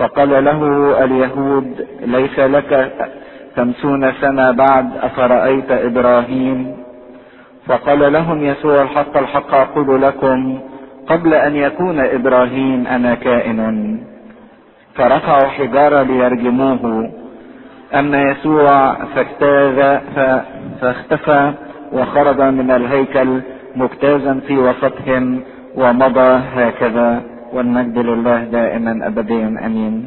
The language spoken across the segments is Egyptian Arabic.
فقال له اليهود ليس لك خمسون سنة بعد أفرأيت إبراهيم فقال لهم يسوع الحق الحق أقول لكم قبل أن يكون إبراهيم أنا كائن فرفعوا حجارة ليرجموه أما يسوع فاجتاز فاختفى وخرج من الهيكل مجتازا في وسطهم ومضى هكذا والمجد لله دائما أبديا أمين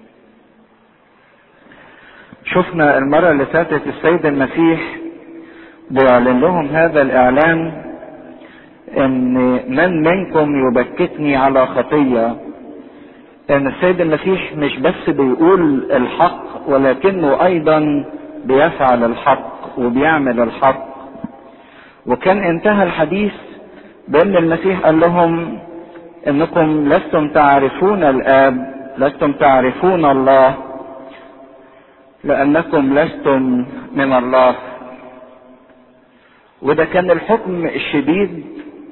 شفنا المرة اللي فاتت السيد المسيح بيعلن لهم هذا الإعلان إن من منكم يبكتني على خطية ان السيد المسيح مش بس بيقول الحق ولكنه ايضا بيفعل الحق وبيعمل الحق وكان انتهى الحديث بان المسيح قال لهم انكم لستم تعرفون الاب لستم تعرفون الله لانكم لستم من الله وده كان الحكم الشديد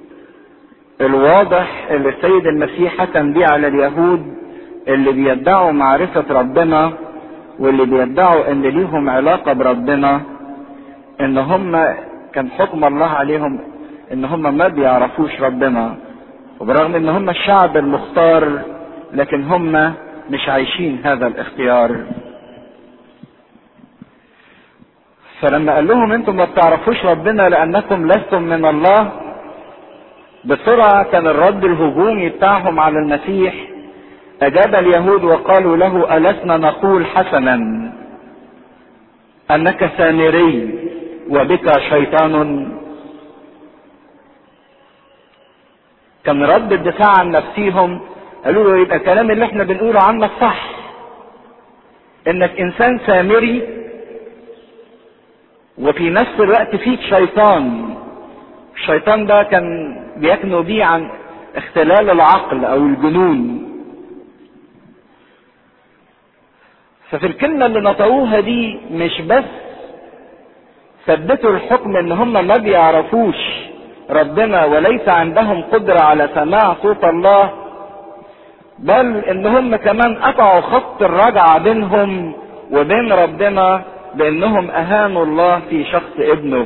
الواضح اللي السيد المسيح حكم بيه على اليهود اللي بيدعوا معرفة ربنا واللي بيدعوا ان ليهم علاقة بربنا ان هم كان حكم الله عليهم ان هم ما بيعرفوش ربنا وبرغم ان هم الشعب المختار لكن هم مش عايشين هذا الاختيار فلما قال لهم انتم ما بتعرفوش ربنا لانكم لستم من الله بسرعة كان الرد الهجومي بتاعهم على المسيح أجاب اليهود وقالوا له ألسنا نقول حسنا أنك سامري وبك شيطان كان رد الدفاع عن نفسيهم قالوا له يبقى الكلام اللي احنا بنقوله عنك صح انك انسان سامري وفي نفس الوقت فيك شيطان الشيطان ده كان بيكنوا بيه عن اختلال العقل او الجنون ففي الكلمة اللي نطقوها دي مش بس ثبتوا الحكم ان هم ما بيعرفوش ربنا وليس عندهم قدرة على سماع صوت الله بل ان هم كمان قطعوا خط الرجعة بينهم وبين ربنا بانهم اهانوا الله في شخص ابنه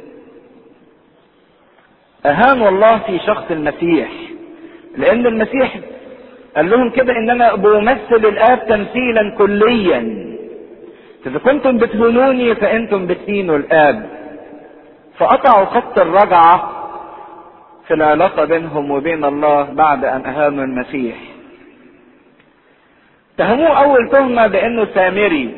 اهانوا الله في شخص المسيح لان المسيح قال لهم كده ان انا بمثل الاب تمثيلا كليا اذا كنتم بتهونوني فانتم بتهينوا الاب فقطعوا خط الرجعة في العلاقة بينهم وبين الله بعد ان اهانوا المسيح اتهموه اول تهمة بانه سامري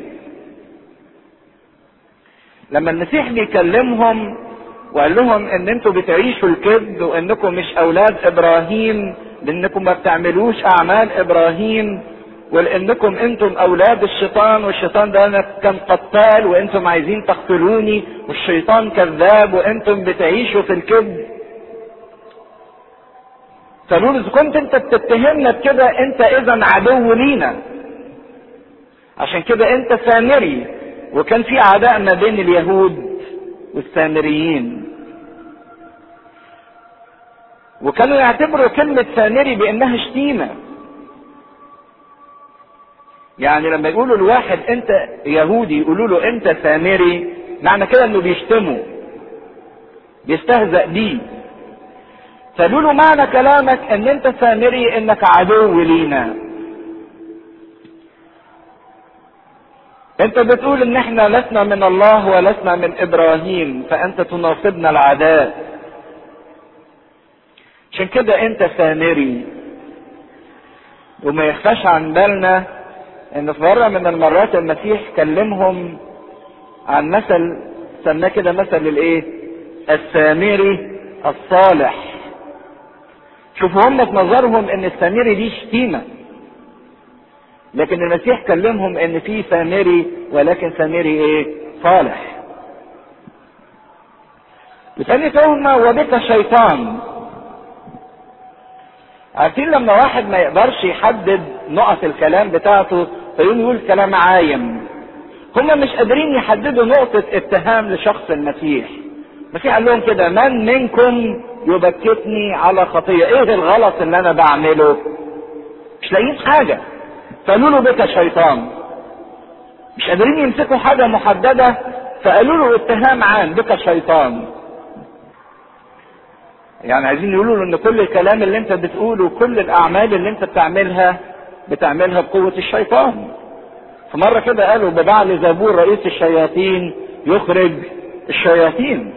لما المسيح بيكلمهم وقال لهم ان انتوا بتعيشوا الكذب وانكم مش اولاد ابراهيم لانكم ما بتعملوش اعمال ابراهيم ولانكم انتم اولاد الشيطان والشيطان ده كان قتال وانتم عايزين تقتلوني والشيطان كذاب وانتم بتعيشوا في الكذب قالوا له اذا كنت انت بتتهمنا بكده انت اذا عدو لينا عشان كده انت سامري وكان في عداء ما بين اليهود والسامريين وكانوا يعتبروا كلمة سامري بانها شتيمة يعني لما يقولوا لواحد انت يهودي يقولوا له انت سامري معنى كده انه بيشتمه بيستهزأ بيه فقالوا له معنى كلامك ان انت سامري انك عدو لينا انت بتقول ان احنا لسنا من الله ولسنا من ابراهيم فانت تناصبنا العداء عشان كده انت سامري وما يخفاش عن بالنا ان في مرة من المرات المسيح كلمهم عن مثل سماه كده مثل الايه السامري الصالح شوفوا هم في نظرهم ان السامري دي شتيمة لكن المسيح كلمهم ان في سامري ولكن سامري ايه صالح وتاني تهمة وبك شيطان عارفين لما واحد ما يقدرش يحدد نقط الكلام بتاعته فيقوم يقول كلام عايم هم مش قادرين يحددوا نقطة اتهام لشخص المسيح المسيح قال لهم كده من منكم يبكتني على خطية ايه الغلط اللي انا بعمله مش لاقيين حاجة فقالوا له بك شيطان مش قادرين يمسكوا حاجة محددة فقالوا له اتهام عام بك شيطان يعني عايزين يقولوا له ان كل الكلام اللي انت بتقوله وكل الاعمال اللي انت بتعملها بتعملها بقوة الشيطان فمرة كده قالوا ببعل زبور رئيس الشياطين يخرج الشياطين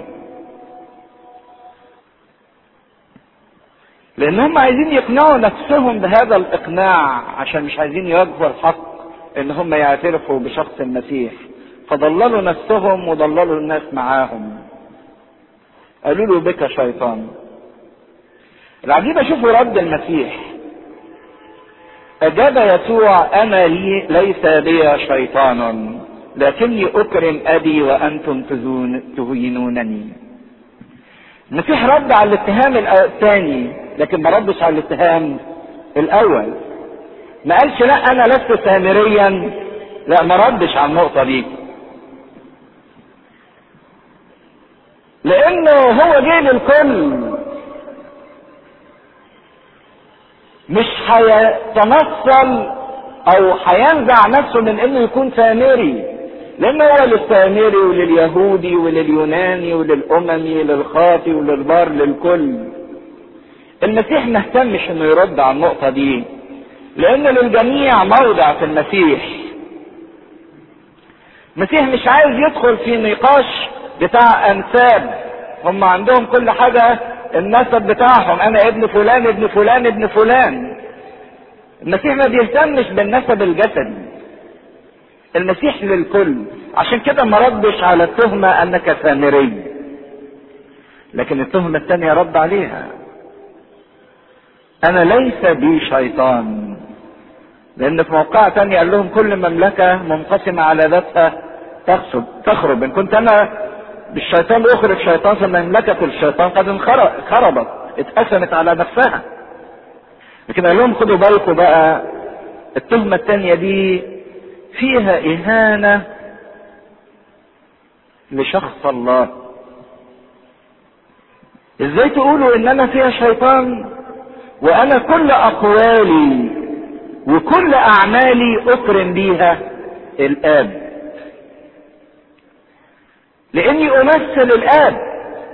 لان هم عايزين يقنعوا نفسهم بهذا الاقناع عشان مش عايزين يواجهوا الحق ان هم يعترفوا بشخص المسيح فضللوا نفسهم وضللوا الناس معاهم قالوا له بك شيطان العجيب اشوفوا رد المسيح اجاب يسوع انا لي ليس بي شيطان لكني اكرم ابي وانتم تهينونني المسيح رد على الاتهام الثاني لكن ما ردش على الاتهام الاول ما قالش لا انا لست سامريا لا ما ردش على النقطة دي لانه هو جه للكل مش هيتنصل او هينزع نفسه من انه يكون سامري لانه هو للسامري ولليهودي ولليوناني وللاممي للخاطي وللبار للكل المسيح ما اهتمش انه يرد على النقطه دي لان للجميع موضع في المسيح المسيح مش عايز يدخل في نقاش بتاع انساب هم عندهم كل حاجه النسب بتاعهم انا ابن فلان ابن فلان ابن فلان المسيح ما بيهتمش بالنسب الجسدي المسيح للكل عشان كده ما ردش على التهمة انك سامري لكن التهمة الثانية رد عليها انا ليس بي شيطان لان في موقع تاني قال لهم كل مملكة منقسمة على ذاتها تخرب تخرب ان كنت انا بالشيطان يخرج شيطان فمملكة الشيطان قد انخربت اتقسمت على نفسها لكن قال لهم خدوا بالكم بقى التهمة الثانية دي فيها إهانة لشخص الله ازاي تقولوا ان انا فيها شيطان وانا كل اقوالي وكل اعمالي اكرم بيها الاب لاني امثل الاب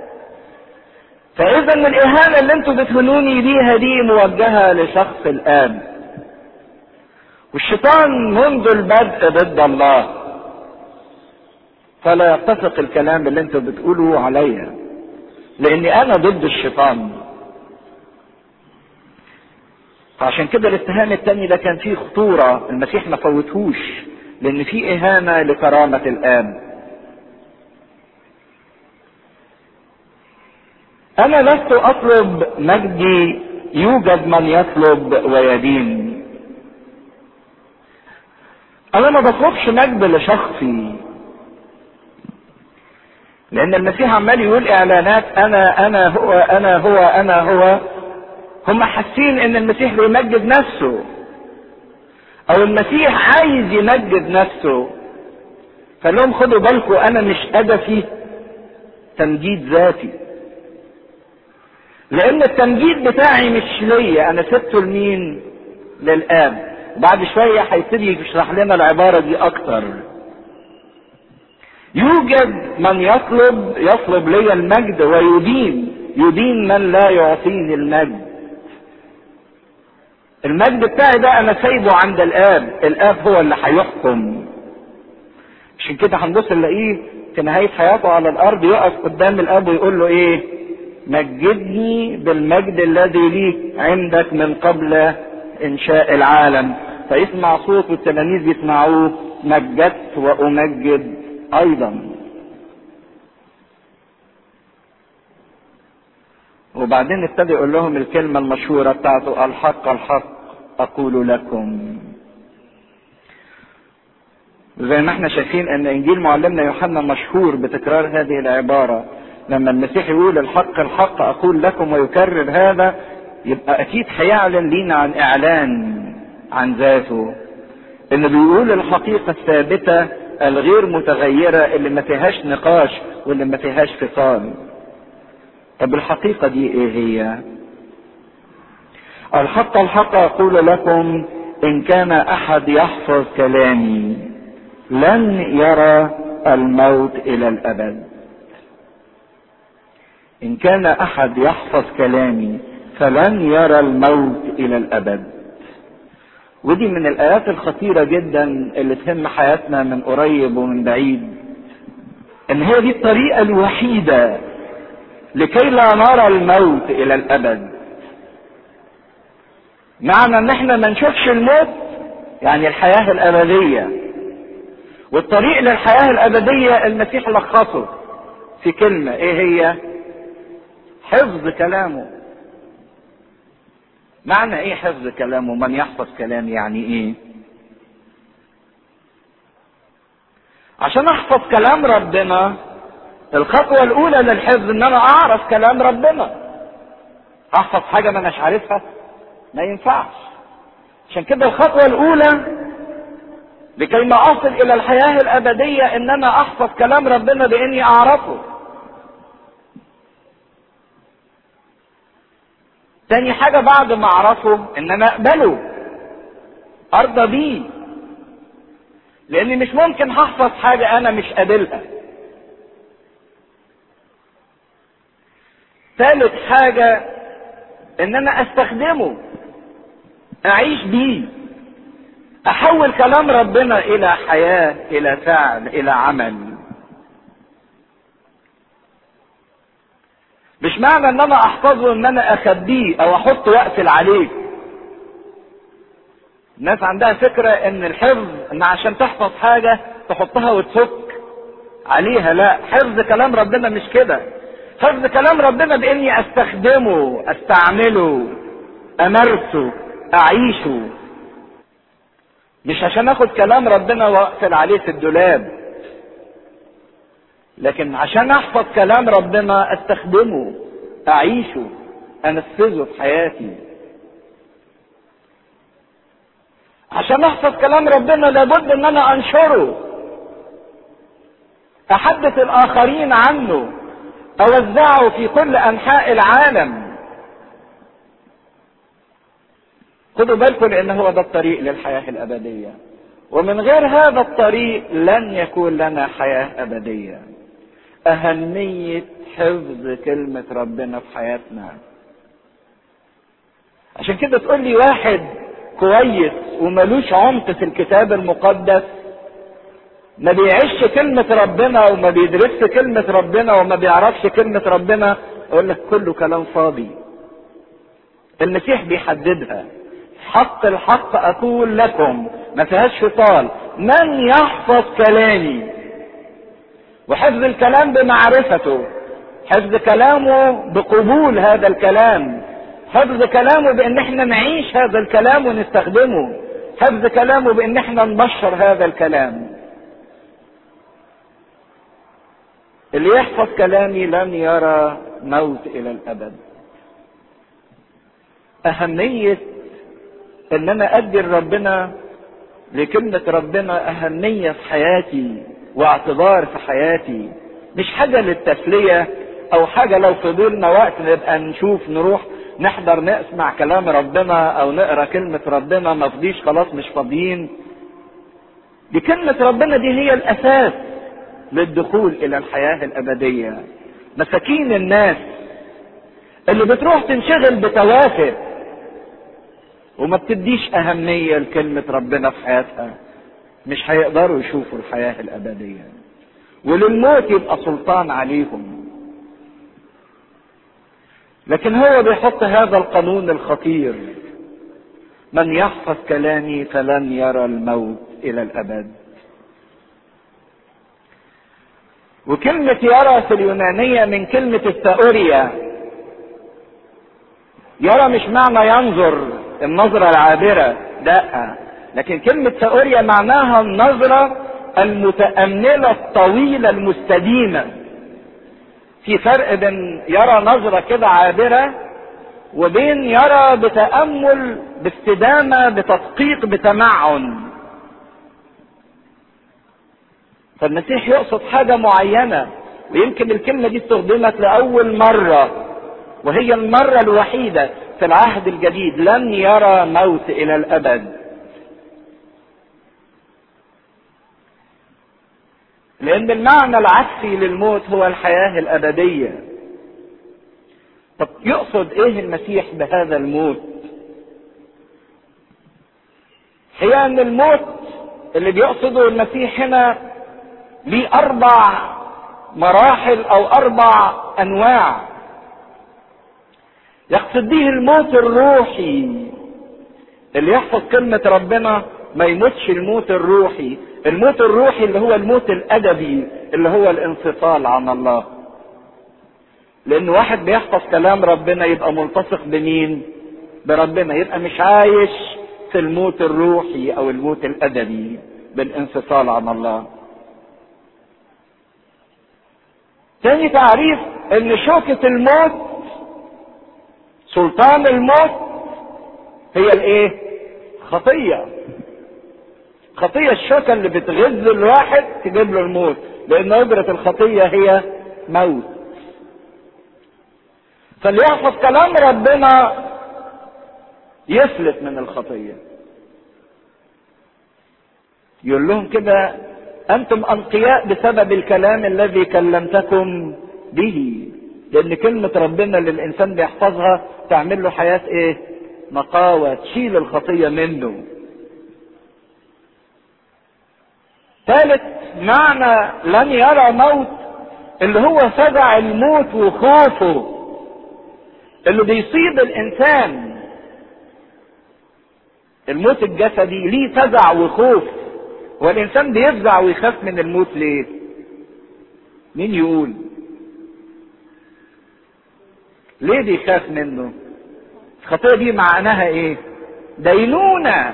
فاذا الاهانه اللي انتوا بتهنوني بيها دي موجهه لشخص الاب والشيطان منذ البدء ضد الله فلا يتفق الكلام اللي انتوا بتقولوا عليا لاني انا ضد الشيطان فعشان كده الاتهام التاني ده كان فيه خطورة المسيح ما فوتهوش لان فيه اهانة لكرامة الاب انا لست اطلب مجدي يوجد من يطلب ويدين انا ما بطلبش مجد لشخصي لان المسيح عمال يقول اعلانات انا انا هو انا هو انا هو هم حاسين ان المسيح بيمجد نفسه او المسيح عايز يمجد نفسه فقال لهم خدوا بالكم انا مش هدفي تمجيد ذاتي لان التمجيد بتاعي مش ليا انا سبته لمين للاب بعد شويه هيبتدي يشرح لنا العباره دي اكتر يوجد من يطلب يطلب لي المجد ويدين يدين من لا يعطيني المجد المجد بتاعي ده انا سايبه عند الاب الاب هو اللي هيحكم عشان كده هنبص نلاقيه في نهايه حياته على الارض يقف قدام الاب ويقول له ايه مجدني بالمجد الذي لي عندك من قبل انشاء العالم فيسمع صوت والتلاميذ يسمعوه مجدت وامجد ايضا وبعدين ابتدى يقول لهم الكلمة المشهورة بتاعته الحق الحق أقول لكم زي ما احنا شايفين ان انجيل معلمنا يوحنا مشهور بتكرار هذه العبارة لما المسيح يقول الحق الحق اقول لكم ويكرر هذا يبقى اكيد هيعلن لينا عن اعلان عن ذاته انه بيقول الحقيقة الثابتة الغير متغيرة اللي ما فيهاش نقاش واللي ما فيهاش فصال طب الحقيقة دي ايه هي الحق الحق اقول لكم ان كان احد يحفظ كلامي لن يرى الموت الى الابد ان كان احد يحفظ كلامي فلن يرى الموت الى الابد ودي من الايات الخطيره جدا اللي تهم حياتنا من قريب ومن بعيد ان هي دي الطريقه الوحيده لكي لا نرى الموت الى الابد معنى ان احنا ما نشوفش الموت يعني الحياه الابديه والطريق للحياه الابديه المسيح لخصه في كلمه ايه هي حفظ كلامه معنى ايه حفظ كلامه من يحفظ كلام يعني ايه عشان احفظ كلام ربنا الخطوة الاولى للحفظ ان انا اعرف كلام ربنا احفظ حاجة ما اناش عارفها ما ينفعش عشان كده الخطوة الاولى لكي ما اصل الى الحياة الابدية ان انا احفظ كلام ربنا باني اعرفه تاني حاجة بعد ما اعرفه ان انا اقبله ارضى بيه لاني مش ممكن هحفظ حاجة انا مش قابلها ثالث حاجة ان انا استخدمه اعيش بيه احول كلام ربنا الى حياة الى فعل الى عمل مش معنى ان انا احفظه ان انا اخبيه او احط واقفل عليه الناس عندها فكرة ان الحفظ ان عشان تحفظ حاجة تحطها وتفك عليها لا حفظ كلام ربنا مش كده حفظ كلام ربنا باني استخدمه استعمله امارسه اعيشه مش عشان اخد كلام ربنا واقفل عليه في الدولاب لكن عشان احفظ كلام ربنا استخدمه اعيشه انفذه في حياتي عشان احفظ كلام ربنا لابد ان انا انشره احدث الاخرين عنه اوزعه في كل انحاء العالم خدوا بالكم لان هو ده الطريق للحياه الابديه ومن غير هذا الطريق لن يكون لنا حياه ابديه اهميه حفظ كلمه ربنا في حياتنا عشان كده تقول لي واحد كويس وملوش عمق في الكتاب المقدس ما بيعيش كلمة ربنا وما بيدرسش كلمة ربنا وما بيعرفش كلمة ربنا اقول لك كله كلام فاضي المسيح بيحددها حق الحق اقول لكم ما فيهاش فصال من يحفظ كلامي وحفظ الكلام بمعرفته حفظ كلامه بقبول هذا الكلام حفظ كلامه بان احنا نعيش هذا الكلام ونستخدمه حفظ كلامه بان احنا نبشر هذا الكلام اللي يحفظ كلامي لن يرى موت الى الابد اهمية ان انا ادي لربنا لكلمة ربنا اهمية في حياتي واعتبار في حياتي مش حاجة للتسلية او حاجة لو فضلنا وقت نبقى نشوف نروح نحضر نسمع كلام ربنا او نقرا كلمة ربنا ما فضيش خلاص مش فاضيين دي كلمة ربنا دي هي الاساس للدخول الى الحياة الابدية مساكين الناس اللي بتروح تنشغل بتوافه وما بتديش اهمية لكلمة ربنا في حياتها مش هيقدروا يشوفوا الحياة الابدية وللموت يبقى سلطان عليهم لكن هو بيحط هذا القانون الخطير من يحفظ كلامي فلن يرى الموت الى الابد وكلمة يرى في اليونانية من كلمة الثاوريا يرى مش معنى ينظر النظرة العابرة لا لكن كلمة ثاوريا معناها النظرة المتأملة الطويلة المستديمة في فرق بين يرى نظرة كده عابرة وبين يرى بتأمل باستدامة بتدقيق بتمعن فالمسيح يقصد حاجة معينة ويمكن الكلمة دي استخدمت لأول مرة وهي المرة الوحيدة في العهد الجديد لن يرى موت إلى الأبد لان المعنى العكسي للموت هو الحياة الابدية طب يقصد ايه المسيح بهذا الموت هي ان الموت اللي بيقصده المسيح هنا ليه اربع مراحل او اربع انواع يقصد به الموت الروحي اللي يحفظ كلمة ربنا ما يموتش الموت الروحي الموت الروحي اللي هو الموت الادبي اللي هو الانفصال عن الله لان واحد بيحفظ كلام ربنا يبقى ملتصق بمين بربنا يبقى مش عايش في الموت الروحي او الموت الادبي بالانفصال عن الله تاني تعريف ان شوكة الموت سلطان الموت هي الايه خطية خطية الشوكة اللي بتغذ الواحد تجيب له الموت لان اجرة الخطية هي موت فاللي يحفظ كلام ربنا يفلت من الخطية يقول لهم كده انتم انقياء بسبب الكلام الذي كلمتكم به لان كلمة ربنا اللي الانسان بيحفظها تعمل له حياة ايه نقاوة تشيل الخطية منه ثالث معنى لن يرى موت اللي هو فزع الموت وخوفه اللي بيصيب الانسان الموت الجسدي ليه فزع وخوف والانسان بيفزع ويخاف من الموت ليه مين يقول ليه بيخاف منه الخطيه دي معناها ايه دينونه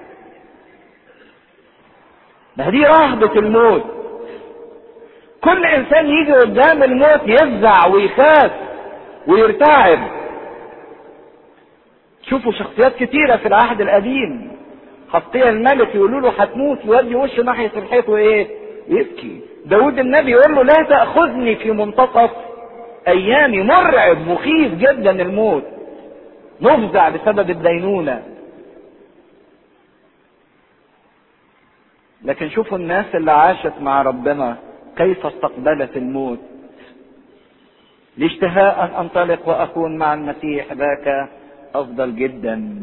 ده دي رهبه الموت كل انسان يجي قدام الموت يفزع ويخاف ويرتعب شوفوا شخصيات كتيرة في العهد القديم حطيها الملك يقولوا له هتموت يودي وشه ناحية الحيط وايه؟ يبكي. داود النبي يقول له لا تأخذني في منتصف أيامي مرعب مخيف جدا الموت. مفزع بسبب الدينونة. لكن شوفوا الناس اللي عاشت مع ربنا كيف استقبلت الموت. لاشتهاء أن أنطلق وأكون مع المسيح ذاك افضل جدا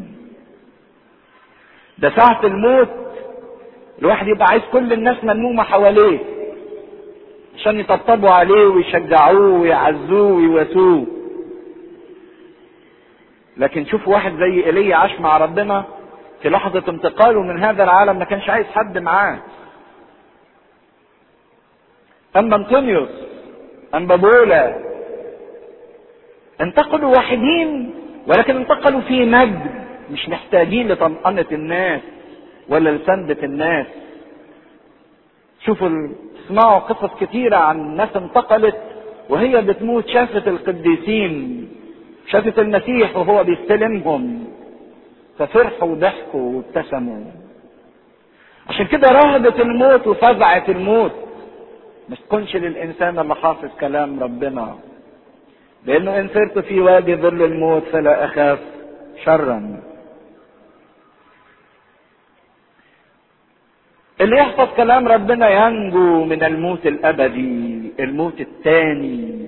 ده ساعة الموت الواحد يبقى عايز كل الناس ملمومة حواليه عشان يطبطبوا عليه ويشجعوه ويعزوه ويواسوه لكن شوف واحد زي ايليا عاش مع ربنا في لحظة انتقاله من هذا العالم ما كانش عايز حد معاه اما انطونيوس اما بولا انتقلوا وحيدين ولكن انتقلوا في مجد مش محتاجين لطمأنة الناس ولا لسندة الناس شوفوا تسمعوا قصص كتيرة عن ناس انتقلت وهي بتموت شافت القديسين شافت المسيح وهو بيستلمهم ففرحوا وضحكوا وابتسموا عشان كده رهبة الموت وفزعة الموت ما تكونش للإنسان اللي حافظ كلام ربنا لأنه إن سرت في وادي ظل الموت فلا أخاف شرا اللي يحفظ كلام ربنا ينجو من الموت الأبدي الموت الثاني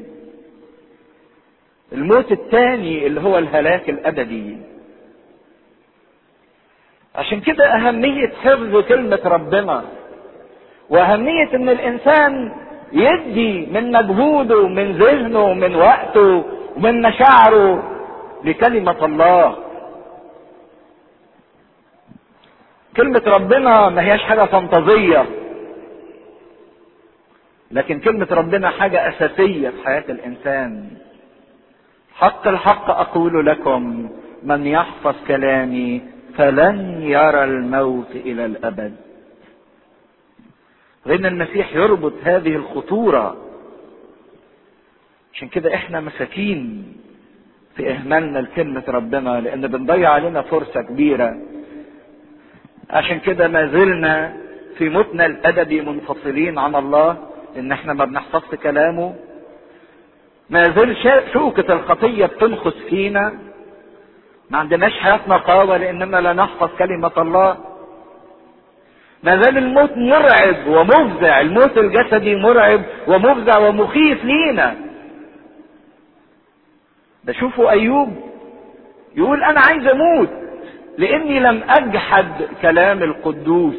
الموت الثاني اللي هو الهلاك الأبدي عشان كده أهمية حفظ كلمة ربنا وأهمية إن الإنسان يدي من مجهوده ومن ذهنه ومن وقته ومن مشاعره لكلمة الله كلمة ربنا ما هياش حاجة فانتازية لكن كلمة ربنا حاجة أساسية في حياة الإنسان حق الحق أقول لكم من يحفظ كلامي فلن يرى الموت إلى الأبد لأن المسيح يربط هذه الخطورة عشان كده احنا مساكين في اهمالنا لكلمة ربنا لان بنضيع علينا فرصة كبيرة عشان كده ما زلنا في موتنا الادبي منفصلين عن الله ان احنا ما بنحفظش كلامه ما زال شوكة الخطية بتنخس فينا ما عندناش حياة نقاوة لاننا لا نحفظ كلمة الله ما زال الموت مرعب ومفزع الموت الجسدي مرعب ومفزع ومخيف لينا ده شوفوا ايوب يقول انا عايز اموت لاني لم اجحد كلام القدوس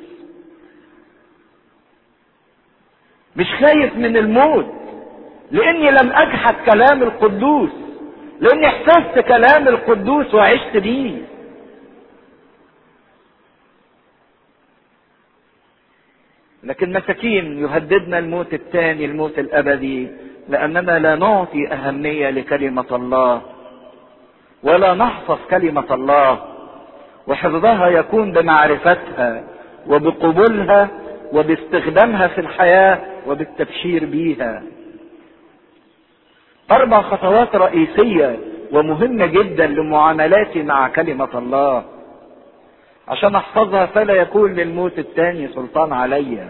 مش خايف من الموت لاني لم اجحد كلام القدوس لاني احسست كلام القدوس وعشت بيه لكن مساكين يهددنا الموت الثاني الموت الابدي لاننا لا نعطي اهميه لكلمه الله ولا نحفظ كلمه الله وحفظها يكون بمعرفتها وبقبولها وباستخدامها في الحياه وبالتبشير بيها اربع خطوات رئيسيه ومهمه جدا لمعاملاتي مع كلمه الله عشان احفظها فلا يكون للموت الثاني سلطان عليا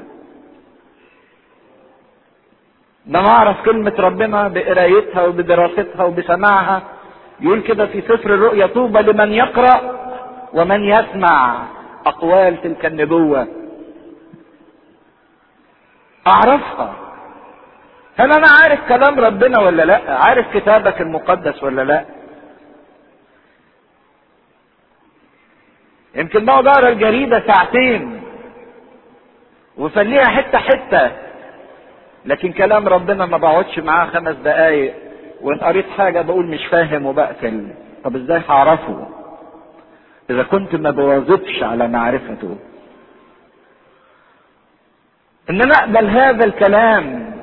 ان انا اعرف كلمة ربنا بقرايتها وبدراستها وبسماعها يقول كده في سفر الرؤيا طوبى لمن يقرأ ومن يسمع اقوال تلك النبوة اعرفها هل انا عارف كلام ربنا ولا لا عارف كتابك المقدس ولا لا يمكن بقعد اقرا الجريده ساعتين وفليها حته حته لكن كلام ربنا ما بقعدش معاه خمس دقايق وان قريت حاجه بقول مش فاهم وبقفل طب ازاي هعرفه اذا كنت ما بواظبش على معرفته ان انا اقبل هذا الكلام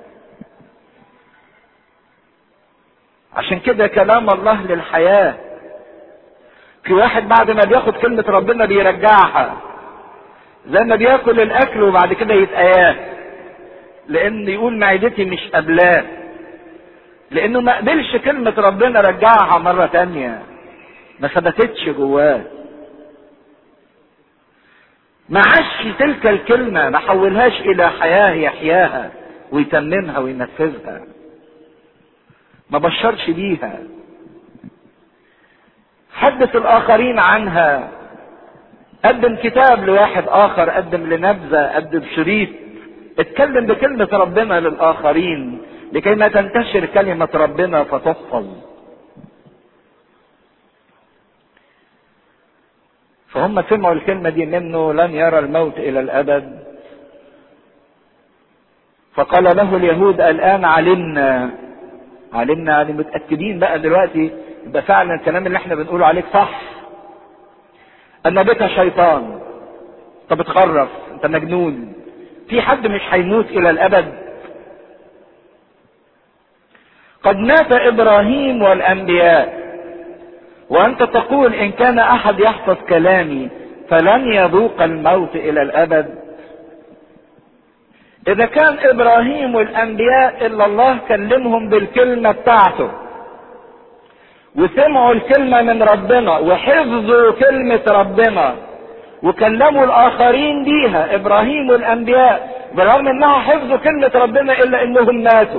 عشان كده كلام الله للحياه في واحد بعد ما بياخد كلمة ربنا بيرجعها زي ما بياكل الأكل وبعد كده يتقياه لأن يقول معدتي مش قبلاه لأنه ما قبلش كلمة ربنا رجعها مرة تانية ما ثبتتش جواه ما عاش تلك الكلمة ما حولهاش إلى حياة يحياها ويتممها وينفذها ما بشرش بيها حدث الاخرين عنها قدم كتاب لواحد اخر قدم لنبذه قدم شريط اتكلم بكلمه ربنا للاخرين لكي ما تنتشر كلمه ربنا فتحفظ فهم سمعوا الكلمه دي منه لن يرى الموت الى الابد فقال له اليهود الان علمنا علمنا يعني متاكدين بقى دلوقتي يبقى فعلا الكلام اللي احنا بنقوله عليك صح ان بك شيطان انت بتخرف انت مجنون في حد مش هيموت الى الابد قد مات ابراهيم والانبياء وانت تقول ان كان احد يحفظ كلامي فلن يذوق الموت الى الابد اذا كان ابراهيم والانبياء الا الله كلمهم بالكلمه بتاعته وسمعوا الكلمة من ربنا وحفظوا كلمة ربنا وكلموا الآخرين بيها إبراهيم والأنبياء بالرغم إنها حفظوا كلمة ربنا إلا إنهم ماتوا.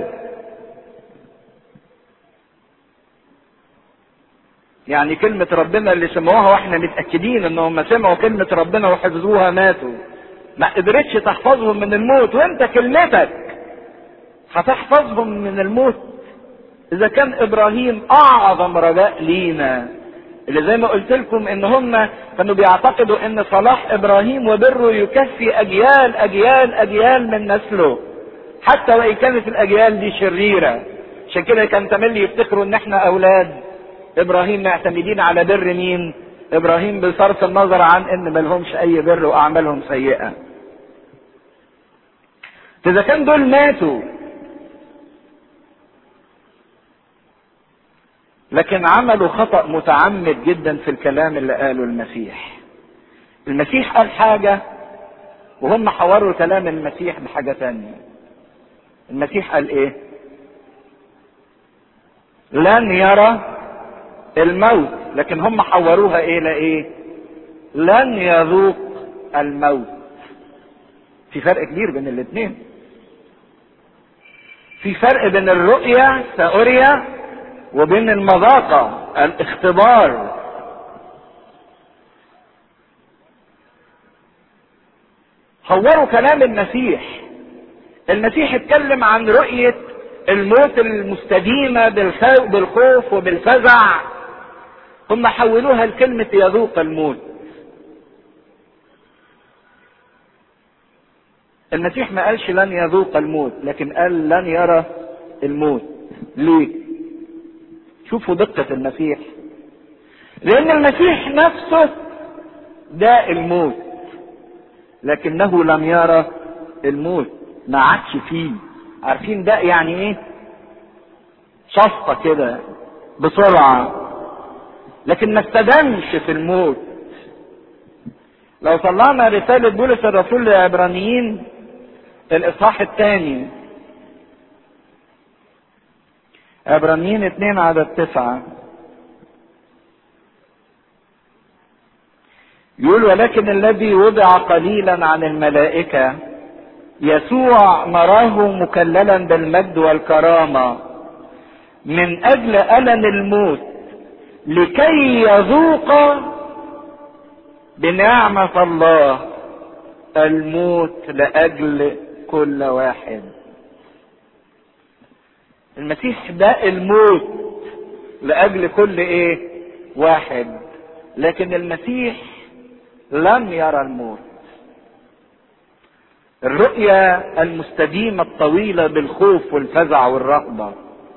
يعني كلمة ربنا اللي سمعوها واحنا متأكدين إنهم سمعوا كلمة ربنا وحفظوها ماتوا. ما قدرتش تحفظهم من الموت وأنت كلمتك هتحفظهم من الموت اذا كان ابراهيم اعظم رجاء لينا اللي زي ما قلت لكم ان هم كانوا بيعتقدوا ان صلاح ابراهيم وبره يكفي اجيال اجيال اجيال من نسله حتى وان كانت الاجيال دي شريره عشان كده كان تملي يفتكروا ان احنا اولاد ابراهيم معتمدين على بر مين ابراهيم بصرف النظر عن ان ملهمش اي بر واعمالهم سيئه اذا كان دول ماتوا لكن عملوا خطأ متعمد جدا في الكلام اللي قاله المسيح المسيح قال حاجة وهم حوروا كلام المسيح بحاجة تانية المسيح قال ايه لن يرى الموت لكن هم حوروها ايه لايه لن يذوق الموت في فرق كبير بين الاثنين في فرق بين الرؤية سأريا وبين المذاقة الاختبار هوروا كلام المسيح المسيح اتكلم عن رؤية الموت المستديمة بالخوف وبالفزع هم حولوها لكلمة يذوق الموت المسيح ما قالش لن يذوق الموت لكن قال لن يرى الموت ليه شوفوا دقة المسيح لأن المسيح نفسه ده الموت لكنه لم يرى الموت ما عادش فيه عارفين ده يعني ايه شفطة كده بسرعة لكن ما استدامش في الموت لو طلعنا رسالة بولس الرسول للعبرانيين الإصحاح الثاني عبرانيين اتنين عدد تسعة يقول ولكن الذي وضع قليلا عن الملائكة يسوع نراه مكللا بالمجد والكرامة من أجل ألم الموت لكي يذوق بنعمة الله الموت لأجل كل واحد المسيح ده الموت لأجل كل ايه واحد لكن المسيح لم يرى الموت الرؤية المستديمة الطويلة بالخوف والفزع والرهبة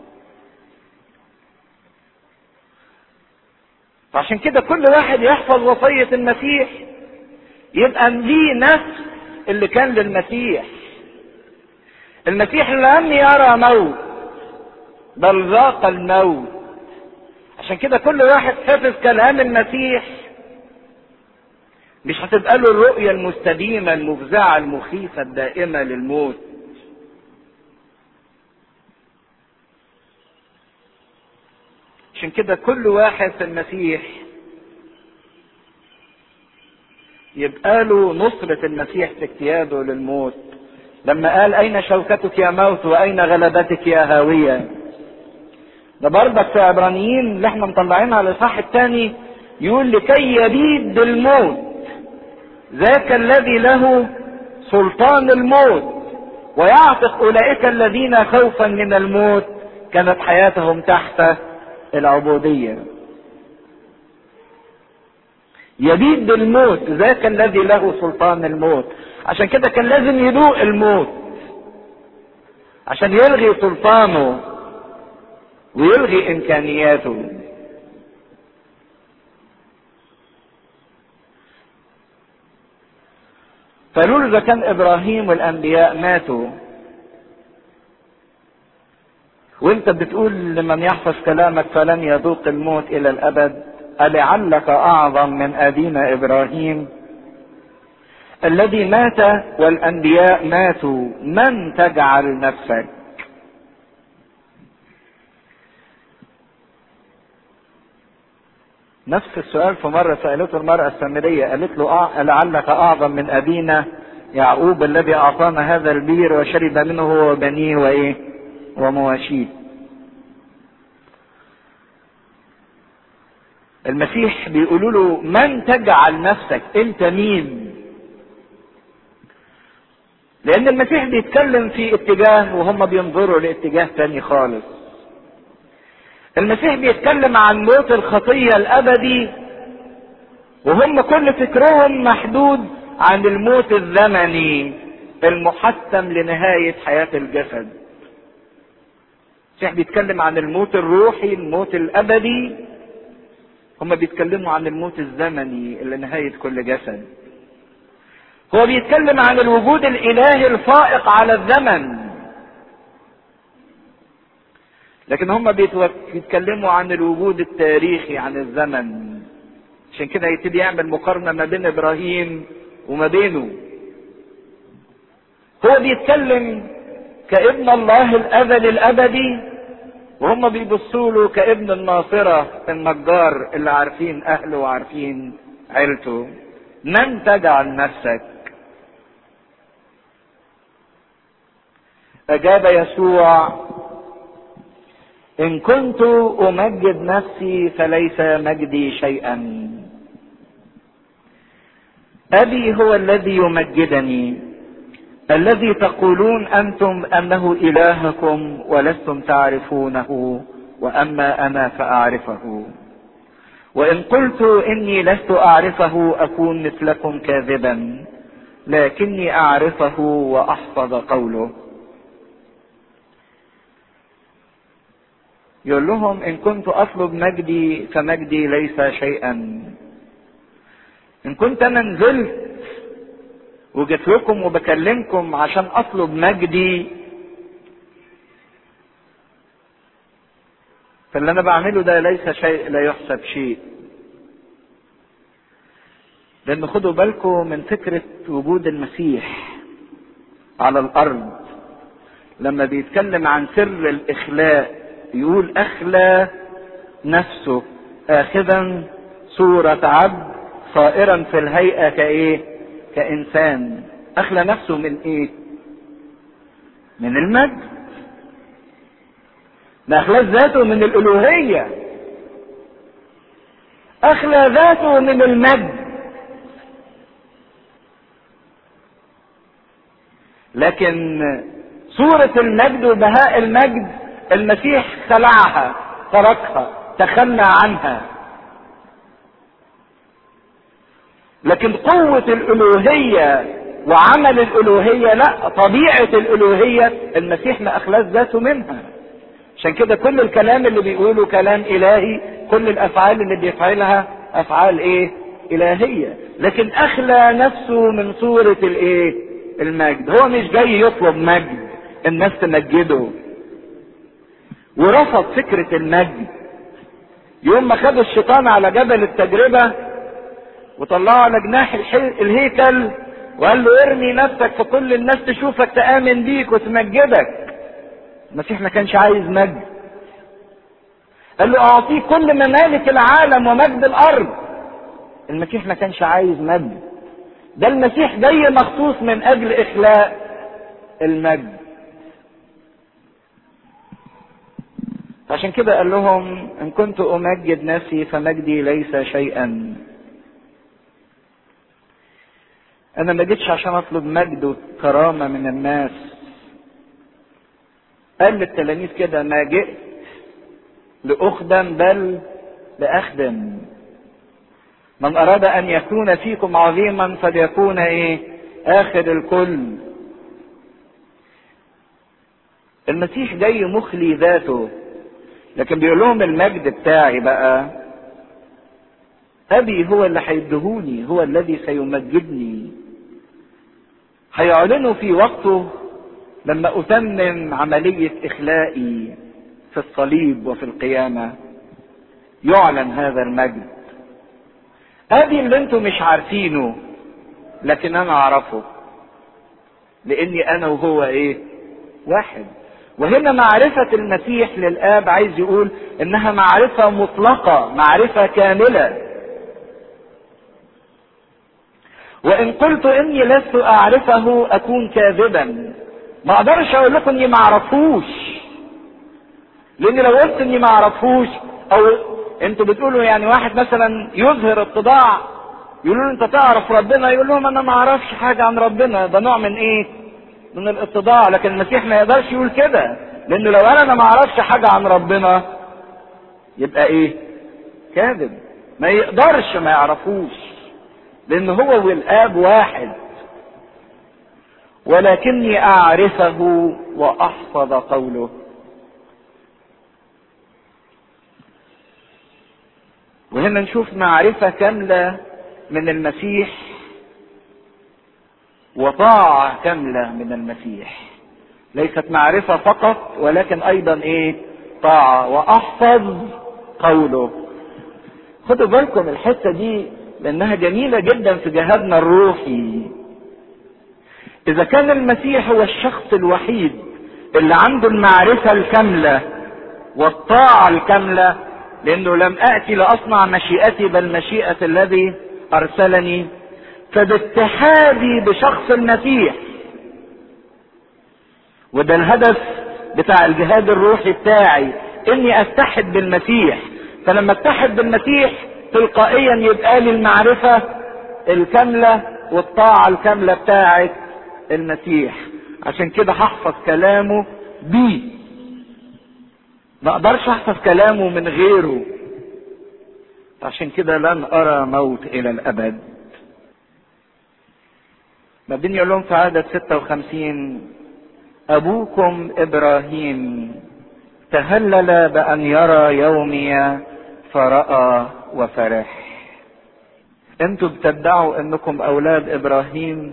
عشان كده كل واحد يحفظ وصية المسيح يبقى ليه نفس اللي كان للمسيح المسيح لم يرى موت بل ذاق الموت عشان كده كل واحد حفظ كلام المسيح مش هتبقى له الرؤية المستديمة المفزعة المخيفة الدائمة للموت عشان كده كل واحد في المسيح يبقى له نصرة المسيح في اجتياده للموت لما قال أين شوكتك يا موت وأين غلبتك يا هاوية ده برضك في عبرانيين اللي احنا مطلعينها على الإصحاح الثاني يقول لكي يبيد بالموت ذاك الذي له سلطان الموت ويعتق أولئك الذين خوفا من الموت كانت حياتهم تحت العبودية يبيد بالموت ذاك الذي له سلطان الموت عشان كده كان لازم يدوق الموت عشان يلغي سلطانه ويلغي امكانياته فقالوا له اذا كان ابراهيم والانبياء ماتوا وانت بتقول لمن يحفظ كلامك فلن يذوق الموت الى الابد ألعلك أعظم من أبينا إبراهيم الذي مات والأنبياء ماتوا من تجعل نفسك نفس السؤال في مرة سألته المرأة السامرية قالت له لعلك أعظم من أبينا يعقوب الذي أعطانا هذا البير وشرب منه هو وبنيه وإيه ومواشيه المسيح بيقولوا له من تجعل نفسك انت مين لان المسيح بيتكلم في اتجاه وهم بينظروا لاتجاه تاني خالص المسيح بيتكلم عن موت الخطية الابدي وهم كل فكرهم محدود عن الموت الزمني المحتم لنهاية حياة الجسد المسيح بيتكلم عن الموت الروحي الموت الابدي هم بيتكلموا عن الموت الزمني اللي نهاية كل جسد هو بيتكلم عن الوجود الالهي الفائق على الزمن لكن هم بيتكلموا عن الوجود التاريخي عن الزمن عشان كده يبتدي يعمل مقارنة ما بين ابراهيم وما بينه هو بيتكلم كابن الله الازلي الابدي وهم بيبصوا له كابن الناصرة النجار اللي عارفين اهله وعارفين عيلته من تجعل نفسك اجاب يسوع ان كنت امجد نفسي فليس مجدي شيئا ابي هو الذي يمجدني الذي تقولون انتم انه الهكم ولستم تعرفونه واما انا فاعرفه وان قلت اني لست اعرفه اكون مثلكم كاذبا لكني اعرفه واحفظ قوله يقول لهم ان كنت اطلب مجدي فمجدي ليس شيئا ان كنت انا نزلت وجيت لكم وبكلمكم عشان اطلب مجدي فاللي انا بعمله ده ليس شيء لا يحسب شيء لان خدوا بالكم من فكرة وجود المسيح على الارض لما بيتكلم عن سر الاخلاء يقول اخلى نفسه اخذا صورة عبد صائرا في الهيئة كايه كانسان اخلى نفسه من ايه من المجد ما اخلاص ذاته من الالوهية اخلى ذاته من المجد لكن صورة المجد وبهاء المجد المسيح خلعها تركها تخلى عنها لكن قوة الألوهية وعمل الألوهية لا طبيعة الألوهية المسيح ما أخلص ذاته منها عشان كده كل الكلام اللي بيقوله كلام إلهي كل الأفعال اللي بيفعلها أفعال إيه إلهية لكن أخلى نفسه من صورة الإيه المجد هو مش جاي يطلب مجد الناس تمجده ورفض فكرة المجد يوم ما خد الشيطان على جبل التجربة وطلعه على جناح الهيكل وقال له ارمي نفسك فكل الناس تشوفك تآمن بيك وتمجدك المسيح ما كانش عايز مجد قال له اعطيك كل ممالك العالم ومجد الارض المسيح ما كانش عايز مجد ده المسيح جاي مخصوص من اجل اخلاء المجد عشان كده قال لهم ان كنت امجد نفسي فمجدي ليس شيئا انا ما جيتش عشان اطلب مجد وكرامه من الناس قال للتلاميذ كده ما جئت لاخدم بل لاخدم من اراد ان يكون فيكم عظيما فليكون ايه اخر الكل المسيح جاي مخلي ذاته لكن بيقول لهم المجد بتاعي بقى ابي هو اللي هيدهوني هو الذي سيمجدني هيعلنوا في وقته لما اتمم عمليه اخلائي في الصليب وفي القيامه يعلن هذا المجد ادي اللي انتم مش عارفينه لكن انا اعرفه لاني انا وهو ايه واحد وهنا معرفة المسيح للآب عايز يقول إنها معرفة مطلقة، معرفة كاملة. وإن قلت إني لست أعرفه أكون كاذبا. ما أقدرش أقول لكم إني ما أعرفوش. لأن لو قلت إني ما أعرفوش أو أنتوا بتقولوا يعني واحد مثلا يظهر اتضاع يقولوا له أنت تعرف ربنا يقول لهم أنا ما أعرفش حاجة عن ربنا ده نوع من إيه؟ من الاتضاع لكن المسيح ما يقدرش يقول كده لانه لو انا ما اعرفش حاجه عن ربنا يبقى ايه كاذب ما يقدرش ما يعرفوش لان هو والاب واحد ولكني اعرفه واحفظ قوله وهنا نشوف معرفه كامله من المسيح وطاعة كاملة من المسيح ليست معرفة فقط ولكن أيضا إيه طاعة وأحفظ قوله خدوا بالكم الحتة دي لأنها جميلة جدا في جهادنا الروحي إذا كان المسيح هو الشخص الوحيد اللي عنده المعرفة الكاملة والطاعة الكاملة لأنه لم آتي لأصنع مشيئتي بل مشيئة الذي أرسلني فباتحادي بشخص المسيح وده الهدف بتاع الجهاد الروحي بتاعي اني اتحد بالمسيح فلما اتحد بالمسيح تلقائيا يبقى لي المعرفة الكاملة والطاعة الكاملة بتاعت المسيح عشان كده هحفظ كلامه بيه ما اقدرش احفظ كلامه من غيره عشان كده لن ارى موت الى الابد بعدين يقول لهم في عدد 56 ابوكم ابراهيم تهلل بان يرى يومي فراى وفرح انتوا بتدعوا انكم اولاد ابراهيم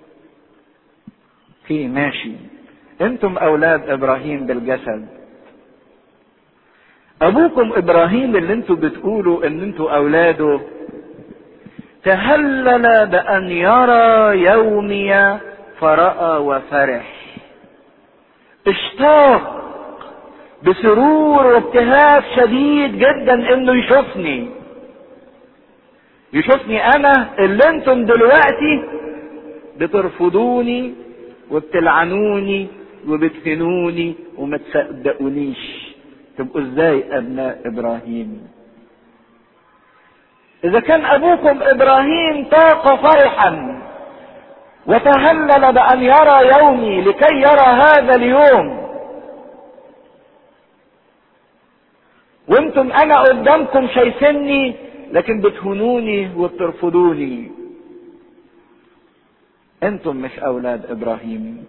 في ماشي انتم اولاد ابراهيم بالجسد ابوكم ابراهيم اللي انتوا بتقولوا ان انتوا اولاده تهلل بان يرى يومي فراى وفرح اشتاق بسرور وابتهاج شديد جدا انه يشوفني يشوفني انا اللي انتم دلوقتي بترفضوني وبتلعنوني وبتهنوني وما تصدقونيش تبقوا ازاي ابناء ابراهيم اذا كان ابوكم ابراهيم طاق فرحا وتهلل بان يرى يومي لكي يرى هذا اليوم وانتم انا قدامكم شايفيني لكن بتهونوني وبترفضوني انتم مش اولاد ابراهيم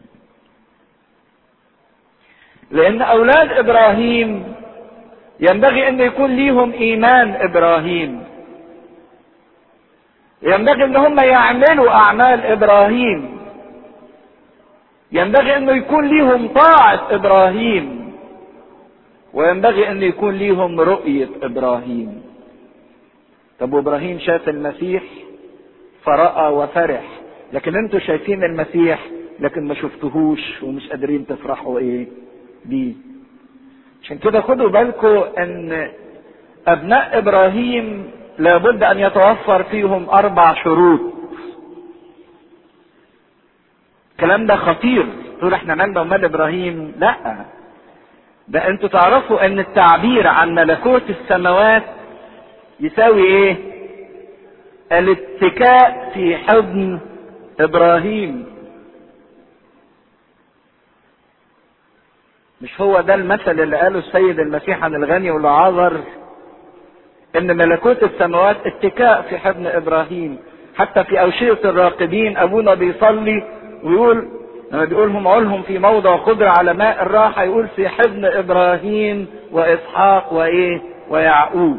لان اولاد ابراهيم ينبغي ان يكون ليهم ايمان ابراهيم ينبغي ان هم يعملوا اعمال ابراهيم ينبغي انه يكون ليهم طاعة ابراهيم وينبغي ان يكون ليهم رؤية ابراهيم طب وابراهيم شاف المسيح فرأى وفرح لكن انتوا شايفين المسيح لكن ما شفتهوش ومش قادرين تفرحوا ايه بيه عشان كده خدوا بالكم ان ابناء ابراهيم لابد ان يتوفر فيهم اربع شروط الكلام ده خطير تقول احنا مالنا ومال ابراهيم لا ده انتوا تعرفوا ان التعبير عن ملكوت السماوات يساوي ايه الاتكاء في حضن ابراهيم مش هو ده المثل اللي قاله السيد المسيح عن الغني والعذر ان ملكوت السماوات اتكاء في حضن ابراهيم حتى في اوشية الراقدين ابونا بيصلي ويقول لما بيقول هم علهم في موضع خضر على ماء الراحة يقول في حضن ابراهيم واسحاق وايه ويعقوب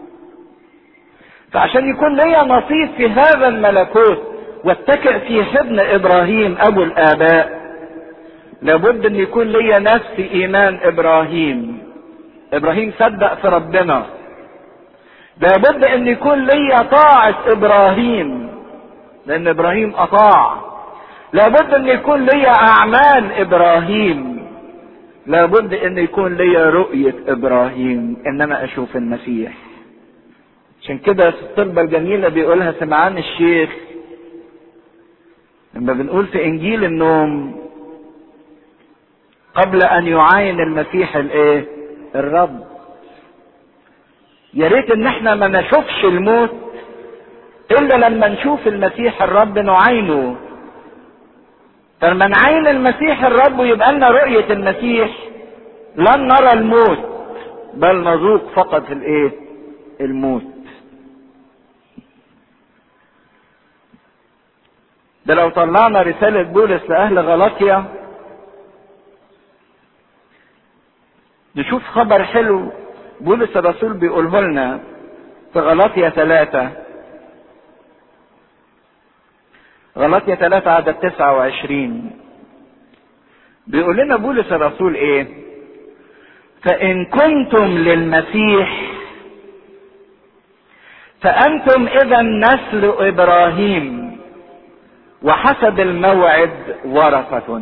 فعشان يكون ليا نصيب في هذا الملكوت واتكئ في حضن ابراهيم ابو الاباء لابد ان يكون ليا نفس ايمان ابراهيم ابراهيم صدق في ربنا لابد ان يكون ليا طاعة ابراهيم لان ابراهيم اطاع لابد ان يكون ليا اعمال ابراهيم لابد ان يكون ليا رؤية ابراهيم ان انا اشوف المسيح عشان كده الطلبة الجميلة بيقولها سمعان الشيخ لما بنقول في انجيل النوم قبل ان يعاين المسيح الايه الرب يا ريت ان احنا ما نشوفش الموت الا لما نشوف المسيح الرب نعاينه فلما نعاين المسيح الرب ويبقى لنا رؤية المسيح لن نرى الموت بل نذوق فقط الايه الموت ده لو طلعنا رسالة بولس لأهل غلاطيا نشوف خبر حلو بولس الرسول بيقوله لنا في غلاطيا ثلاثة غلاطيا ثلاثة عدد تسعة وعشرين بيقول لنا بولس الرسول ايه فإن كنتم للمسيح فأنتم إذا نسل إبراهيم وحسب الموعد ورثة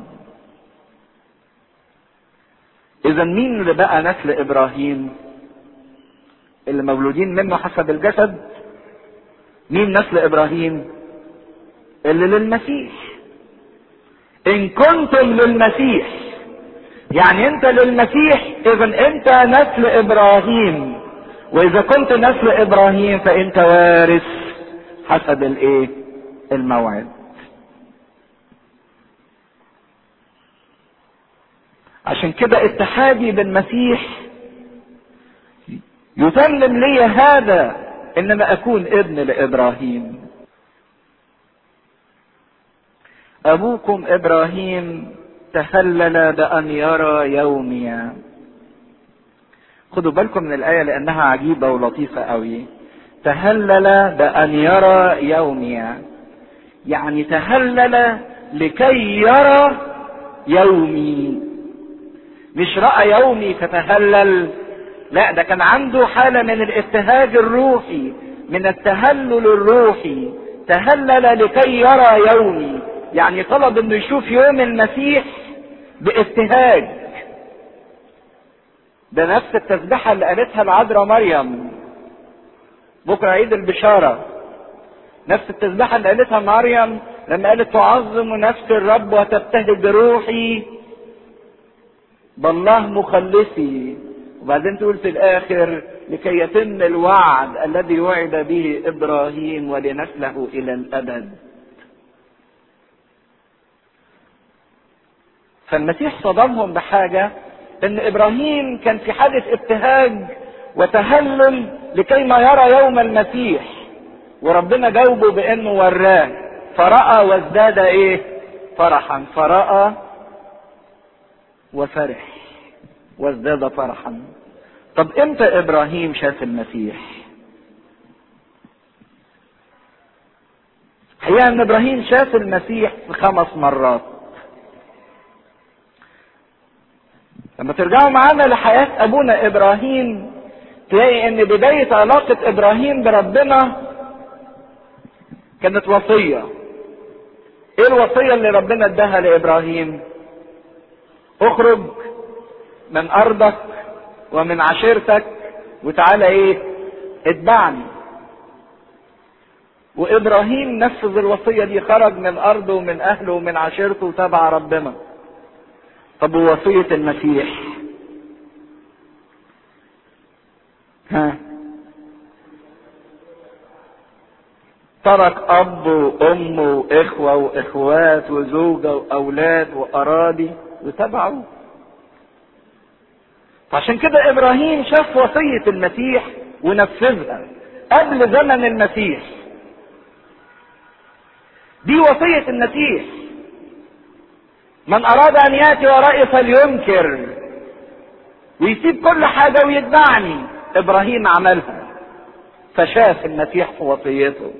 اذا مين اللي بقى نسل ابراهيم اللي مولودين منه حسب الجسد مين نسل ابراهيم اللي للمسيح ان كنتم للمسيح يعني انت للمسيح اذا انت نسل ابراهيم واذا كنت نسل ابراهيم فانت وارث حسب الايه الموعد عشان كده اتحادي بالمسيح يتمم لي هذا انما اكون ابن لابراهيم ابوكم ابراهيم تهلل بان يرى يومي خدوا بالكم من الايه لانها عجيبه ولطيفه قوي تهلل بان يرى يومي يعني تهلل لكي يرى يومي مش راى يومي فتهلل لا ده كان عنده حاله من الابتهاج الروحي من التهلل الروحي تهلل لكي يرى يومي يعني طلب انه يشوف يوم المسيح بابتهاج ده نفس التسبيحة اللي قالتها العذراء مريم بكرة عيد البشارة نفس التسبيحة اللي قالتها مريم لما قالت تعظم نفس الرب وتبتهج روحي بالله مخلصي وبعدين تقول في الاخر لكي يتم الوعد الذي وعد به ابراهيم ولنسله الى الابد فالمسيح صدمهم بحاجه ان ابراهيم كان في حاله ابتهاج وتهلل لكي ما يرى يوم المسيح وربنا جاوبه بانه وراه فراى وازداد ايه فرحا فراى وفرح وازداد فرحا طب امتى ابراهيم شاف المسيح حقيقة ان ابراهيم شاف المسيح في خمس مرات لما ترجعوا معانا لحياة ابونا ابراهيم تلاقي ان بداية علاقة ابراهيم بربنا كانت وصية ايه الوصية اللي ربنا اداها لابراهيم اخرج من ارضك ومن عشيرتك وتعالى ايه اتبعني وابراهيم نفذ الوصية دي خرج من ارضه ومن اهله ومن عشيرته وتبع ربنا طب ووصية المسيح ها ترك اب وام واخوة واخوات وزوجة واولاد واراضي وتبعه فعشان كده ابراهيم شاف وصية المسيح ونفذها قبل زمن المسيح دي وصية المسيح من اراد ان ياتي ورائي فلينكر ويسيب كل حاجة ويتبعني ابراهيم عملها فشاف المسيح في وصيته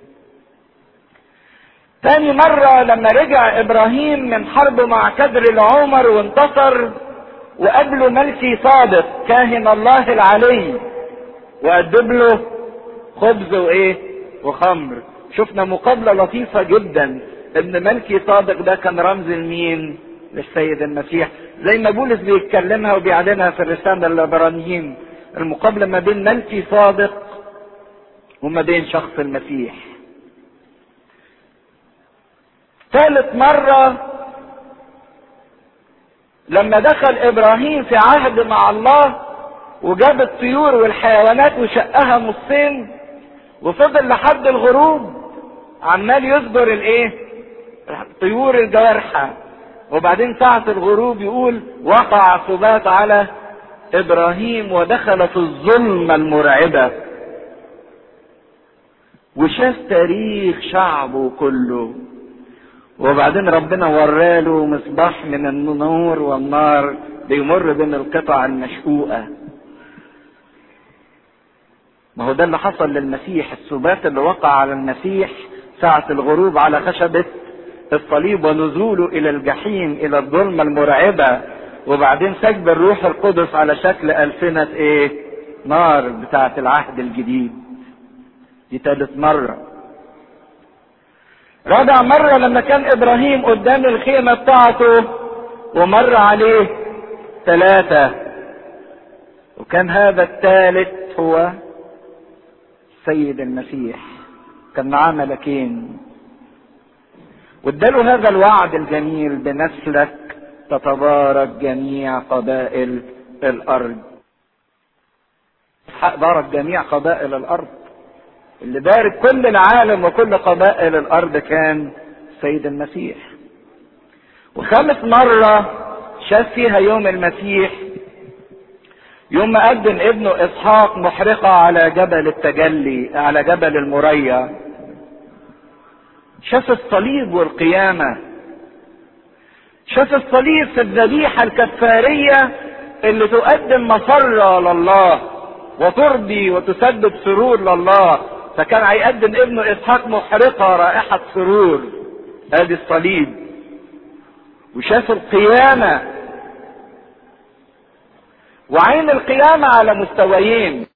تاني مرة لما رجع ابراهيم من حرب مع كدر العمر وانتصر وقابله ملكي صادق كاهن الله العلي وقدم له خبز وايه وخمر شفنا مقابلة لطيفة جدا ان ملكي صادق ده كان رمز لمين للسيد المسيح زي ما بولس بيتكلمها وبيعلنها في الرسالة للعبرانيين المقابلة ما بين ملكي صادق وما بين شخص المسيح ثالث مرة لما دخل ابراهيم في عهد مع الله وجاب الطيور والحيوانات وشقها نصين وفضل لحد الغروب عمال يصبر الايه طيور الجوارحة وبعدين ساعة الغروب يقول وقع سبات على ابراهيم ودخل في الظلمة المرعبة وشاف تاريخ شعبه كله وبعدين ربنا وراله مصباح من النور والنار بيمر بين القطع المشقوقة ما هو ده اللي حصل للمسيح السبات اللي وقع على المسيح ساعة الغروب على خشبة الصليب ونزوله إلى الجحيم إلى الظلمة المرعبة وبعدين سكب الروح القدس على شكل ألسنة إيه؟ نار بتاعة العهد الجديد دي تالت مرة رابع مرة لما كان إبراهيم قدام الخيمة بتاعته ومر عليه ثلاثة وكان هذا الثالث هو سيد المسيح كان معاه ملكين واداله هذا الوعد الجميل بنسلك تتبارك جميع قبائل الارض اسحاق بارك جميع قبائل الارض اللي بارك كل العالم وكل قبائل الارض كان سيد المسيح وخامس مرة شاف فيها يوم المسيح يوم ما قدم ابنه اسحاق محرقة على جبل التجلي على جبل المريا شاف الصليب والقيامة شاف الصليب في الذبيحة الكفارية اللي تقدم مسرة لله وترضي وتسبب سرور لله فكان هيقدم ابنه اسحاق محرقة رائحة سرور ادي الصليب وشاف القيامة وعين القيامة على مستويين